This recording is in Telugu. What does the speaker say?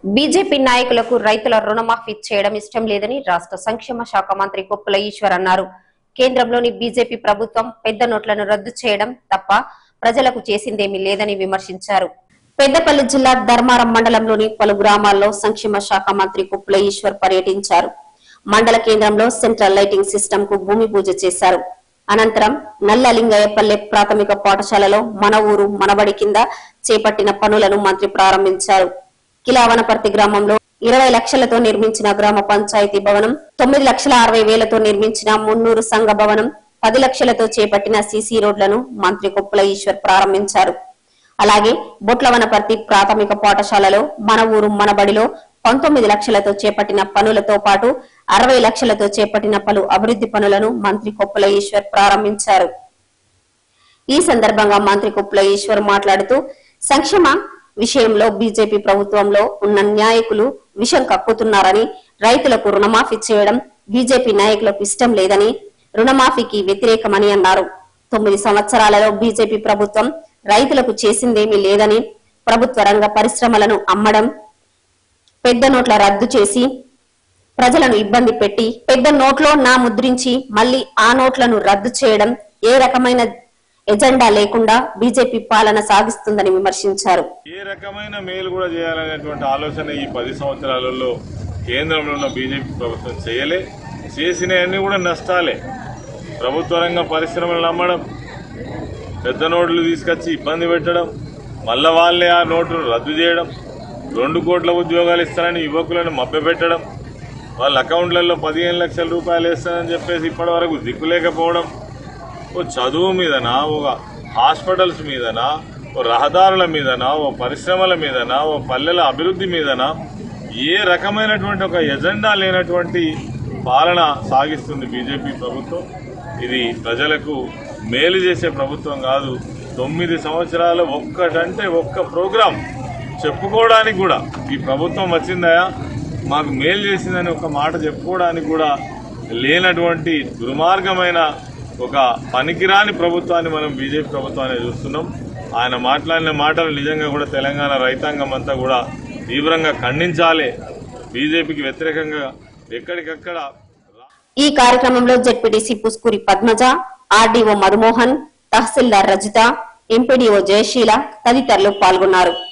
బీజేపీ నాయకులకు రైతుల రుణమాఫీ చేయడం ఇష్టం లేదని రాష్ట్ర సంక్షేమ శాఖ మంత్రి కొప్పుల ఈశ్వర్ అన్నారు కేంద్రంలోని బీజేపీ ప్రభుత్వం పెద్ద నోట్లను రద్దు చేయడం తప్ప ప్రజలకు చేసిందేమీ లేదని విమర్శించారు పెద్దపల్లి జిల్లా ధర్మారం మండలంలోని పలు గ్రామాల్లో సంక్షేమ శాఖ మంత్రి కుప్పుల ఈశ్వర్ పర్యటించారు మండల కేంద్రంలో సెంట్రల్ లైటింగ్ సిస్టమ్ కు భూమి పూజ చేశారు అనంతరం నల్లలింగయ్యపల్లె ప్రాథమిక పాఠశాలలో మన ఊరు మనబడి కింద చేపట్టిన పనులను మంత్రి ప్రారంభించారు కిలావనపర్తి గ్రామంలో ఇరవై లక్షలతో నిర్మించిన గ్రామ పంచాయతీ భవనం తొమ్మిది లక్షల అరవై వేలతో నిర్మించిన మున్నూరు సంఘ భవనం పది లక్షలతో చేపట్టిన సీసీ రోడ్లను మంత్రి కొప్పుల ఈశ్వర్ ప్రారంభించారు అలాగే బొట్లవనపర్తి ప్రాథమిక పాఠశాలలో మన ఊరు మనబడిలో పంతొమ్మిది లక్షలతో చేపట్టిన పనులతో పాటు అరవై లక్షలతో చేపట్టిన పలు అభివృద్ధి పనులను మంత్రి కొప్పుల ఈశ్వర్ ప్రారంభించారు ఈ సందర్భంగా మంత్రి కుప్ల ఈశ్వర్ మాట్లాడుతూ సంక్షేమ విషయంలో బీజేపీ ప్రభుత్వంలో ఉన్న నాయకులు విషం కక్కుతున్నారని రైతులకు రుణమాఫీ చేయడం బీజేపీ నాయకులకు ఇష్టం లేదని రుణమాఫీకి వ్యతిరేకమని అన్నారు తొమ్మిది సంవత్సరాలలో బీజేపీ ప్రభుత్వం రైతులకు చేసిందేమీ లేదని ప్రభుత్వ రంగ పరిశ్రమలను అమ్మడం పెద్ద నోట్ల రద్దు చేసి ప్రజలను ఇబ్బంది పెట్టి పెద్ద నోట్లో నా ముద్రించి మళ్ళీ ఆ నోట్లను రద్దు చేయడం ఏ రకమైన ఎజెండా లేకుండా బీజేపీ పాలన సాగిస్తుందని విమర్శించారు ఏ రకమైన మేలు కూడా చేయాలనేటువంటి ఆలోచన ఈ పది సంవత్సరాలలో కేంద్రంలో ఉన్న బీజేపీ ప్రభుత్వం చేయలే చేసినవన్నీ కూడా నష్టాలే ప్రభుత్వ రంగ పరిశ్రమలు నమ్మడం పెద్ద నోట్లు తీసుకొచ్చి ఇబ్బంది పెట్టడం మళ్ళా వాళ్ళే ఆ నోటును రద్దు చేయడం రెండు కోట్ల ఉద్యోగాలు ఇస్తారని యువకులను మభ్యపెట్టడం వాళ్ళ అకౌంట్లలో పదిహేను లక్షల రూపాయలు వేస్తారని చెప్పేసి ఇప్పటి వరకు దిక్కులేకపోవడం ఓ చదువు మీదనా ఒక హాస్పిటల్స్ మీదనా ఓ రహదారుల మీదనా ఓ పరిశ్రమల మీదనా ఓ పల్లెల అభివృద్ధి మీదనా ఏ రకమైనటువంటి ఒక ఎజెండా లేనటువంటి పాలన సాగిస్తుంది బీజేపీ ప్రభుత్వం ఇది ప్రజలకు మేలు చేసే ప్రభుత్వం కాదు తొమ్మిది సంవత్సరాలు ఒక్కటంటే ఒక్క ప్రోగ్రాం చెప్పుకోవడానికి కూడా ఈ ప్రభుత్వం వచ్చిందయా మాకు మేలు చేసిందని ఒక మాట చెప్పుకోవడానికి కూడా లేనటువంటి దుర్మార్గమైన ఒక పనికిరాని ప్రభుత్వాన్ని మనం బీజేపీ ప్రభుత్వాన్ని చూస్తున్నాం ఆయన మాట్లాడిన మాటలు నిజంగా కూడా తెలంగాణ రైతాంగం అంతా కూడా తీవ్రంగా ఖండించాలి బీజేపీకి వ్యతిరేకంగా ఎక్కడికక్కడ ఈ కార్యక్రమంలో జెడ్పీటీసీ పుస్కూరి పద్మజ ఆర్డీఓ మధుమోహన్ తహసీల్దార్ రజిత ఎంపీడీఓ జయశీల తదితరులు పాల్గొన్నారు